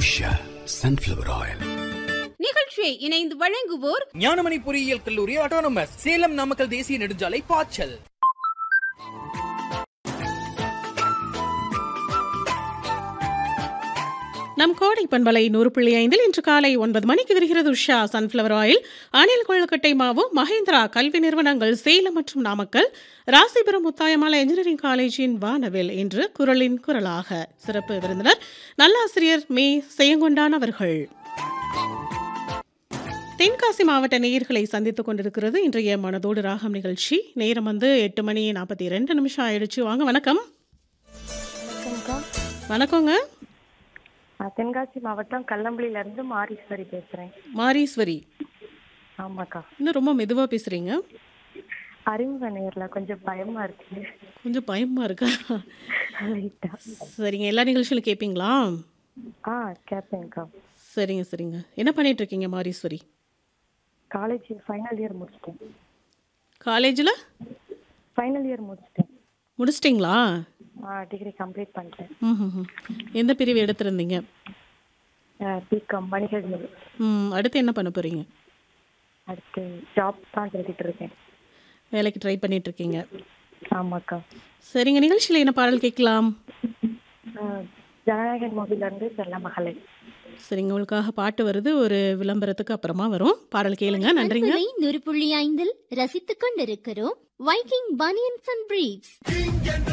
Usha sunflower oil நிகழ்ச்சியை இணைந்து வழங்குவோர் ஞானமணி பொறியியல் கல்லூரி ஆட்டோனமஸ் சேலம் நாமக்கல் தேசிய நெடுஞ்சாலை பாய்ச்சல் நம் கோடை பண்பலை நூறு புள்ளி ஐந்தில் இன்று காலை ஒன்பது மணிக்கு வருகிறது உஷா சன்ஃப்ளவர் ஆயில் அணில் கொழுக்கட்டை மாவு மகேந்திரா கல்வி நிறுவனங்கள் சேலம் மற்றும் நாமக்கல் ராசிபுரம் முத்தாயமால இன்ஜினியரிங் காலேஜின் வானவில் இன்று குரலின் குரலாக சிறப்பு விருந்தினர் நல்லாசிரியர் மே செய்யங்கொண்டான் அவர்கள் தென்காசி மாவட்ட நேயர்களை சந்தித்துக் கொண்டிருக்கிறது இன்றைய மனதோடு ராகம் நிகழ்ச்சி நேரம் வந்து எட்டு மணி நாற்பத்தி ரெண்டு நிமிஷம் ஆயிடுச்சு வாங்க வணக்கம் வணக்கம்க்கா வணக்கங்க நான் தென்காசி மாவட்டம் கல்லம்பள்ளியில இருந்து மாரீஸ்வரி பேசுறேன் மாரீஸ்வரி ஆமாக்கா இன்னும் ரொம்ப மெதுவாக பேசுகிறீங்க அறிமுக நேர்ல கொஞ்சம் பயமா இருக்கு கொஞ்சம் பயமா இருக்கா லைட்டா சரிங்க எல்லா நிகழ்ச்சியிலும் கேட்பீங்களா ஆ கேட்பேன்க்கா சரிங்க சரிங்க என்ன பண்ணிட்டு இருக்கீங்க மாரீஸ்வரி காலேஜ் ஃபைனல் இயர் முடிச்சிட்டேன் காலேஜில் ஃபைனல் இயர் முடிச்சிட்டேன் முடிச்சிட்டிங்களா ஆ டிகிரி கம்ப்ளீட் பண்ணிட்டேன் ம் எந்த பிரிவு எடுத்திருந்தீங்க பிகாம் வணிகவியல் ம் அடுத்து என்ன பண்ண போகிறீங்க அடுத்து ஜாப் தான் எழுதிட்டு இருக்கேன் வேலைக்கு ட்ரை பண்ணிட்டு இருக்கீங்க ஆமாக்கா சரிங்க நிகழ்ச்சியில் என்ன பாடல் கேட்கலாம் ஆ, ஜனநாயகன் மூவில இருந்து செல்ல மகளே சரிங்க உங்களுக்காக பாட்டு வருது ஒரு விளம்பரத்துக்கு அப்புறமா வரும் பாடல் கேளுங்க நன்றிங்க பண்பலை நூறு புள்ளி ஐந்தில் ரசித்துக் கொண்டிருக்கிறோம் வைக்கிங் பனியன்ஸ் அண்ட் பிரீவ்ஸ்